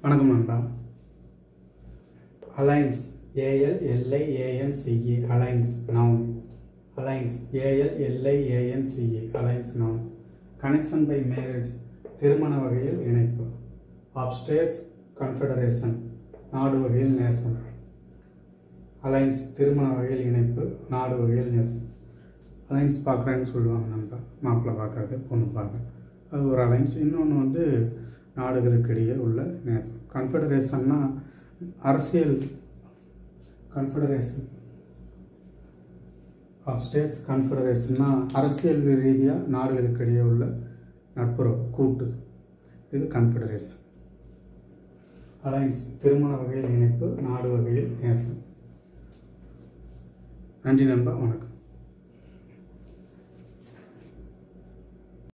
வணக்கம் நண்பா alliance A L L I A N C E alliance noun alliance A L L I A N C E alliance noun connection by marriage திருமண வகையில் இணைப்பு ஆஃப் ஸ்டேட்ஸ் கன்ஃபெடரேஷன் நாடு வகையில் நேசம் அலைன்ஸ் திருமண வகையில் இணைப்பு நாடு வகையில் நேசம் அலைன்ஸ் பார்க்குறேன்னு சொல்லுவாங்க நண்பா மாப்பிள்ளை பார்க்குறது பொண்ணு பார்க்க அது ஒரு அலைன்ஸ் இன்னொன்று வந்து நாடுகளுக்கு இடையே உள்ள நேசம் கன்ஃபெடரேஷன்னா அரசியல் கன்ஃபெடரேஷன் ஆஃப் ஸ்டேட்ஸ் கன்ஃபெடரேஷன்னா அரசியல் ரீதியாக நாடுகளுக்கு இடையே உள்ள நட்புறவு கூட்டு இது கன்ஃபெடரேஷன் அலைன்ஸ் திருமண வகையில் இணைப்பு நாடு வகையில் நேசம் நன்றி நண்பா வணக்கம்